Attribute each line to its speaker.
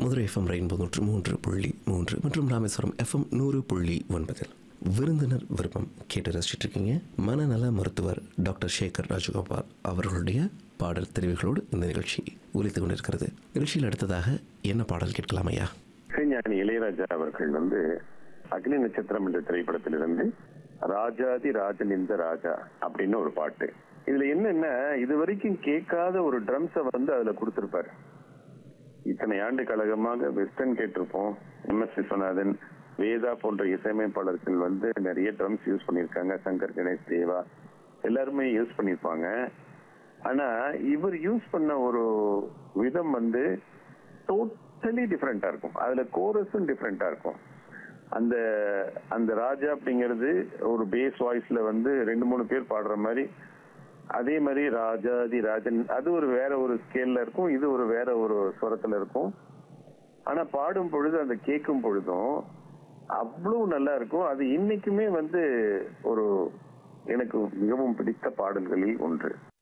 Speaker 1: Madurai FM rainbow நூற்று மூன்று புள்ளி மூன்று மற்றும் ராமேஸ்வரம் எஃப்எம் நூறு புள்ளி ஒன்பதில் விருந்தினர் விருப்பம் கேட்டு ரசிச்சிட்டு இருக்கீங்க மனநல மருத்துவர் டாக்டர் சேகர் ராஜகோபால் அவர்களுடைய பாடல் தெரிவுகளோடு இந்த நிகழ்ச்சி ஒலித்து கொண்டிருக்கிறது நிகழ்ச்சியில் அடுத்ததாக என்ன பாடல் கேட்கலாம் ஐயா
Speaker 2: இசைஞானி இளையராஜா அவர்கள் வந்து அக்னி நட்சத்திரம் என்ற திரைப்படத்திலிருந்து ராஜாதி ராஜன் இந்த ராஜா அப்படின்னு ஒரு பாட்டு இதுல என்னன்னா இது வரைக்கும் கேட்காத ஒரு ட்ரம்ஸ வந்து அதுல கொடுத்திருப்பாரு இத்தனை ஆண்டு காலகமாக வெஸ்டர்ன் கேட்டிருப்போம் எம் எஸ் விஸ்வநாதன் வேதா போன்ற இசையமைப்பாளர்கள் வந்து நிறைய ட்ரம்ஸ் யூஸ் பண்ணியிருக்காங்க சங்கர் கணேஷ் தேவா எல்லாருமே யூஸ் பண்ணியிருப்பாங்க ஆனா இவர் யூஸ் பண்ண ஒரு விதம் வந்து டோட்டலி டிஃப்ரெண்டா இருக்கும் அதுல கோரஸும் டிஃப்ரெண்டா இருக்கும் அந்த அந்த ராஜா அப்படிங்கிறது ஒரு பேஸ் வாய்ஸ்ல வந்து ரெண்டு மூணு பேர் பாடுற மாதிரி அதே மாதிரி ராஜாதி ராஜன் அது ஒரு வேற ஒரு ஸ்கேல்ல இருக்கும் இது ஒரு வேற ஒரு ஸ்வரத்துல இருக்கும் ஆனா பாடும் பொழுது அந்த கேட்கும் பொழுதும் அவ்வளவு நல்லா இருக்கும் அது இன்னைக்குமே வந்து ஒரு எனக்கு மிகவும் பிடித்த பாடல்களில் ஒன்று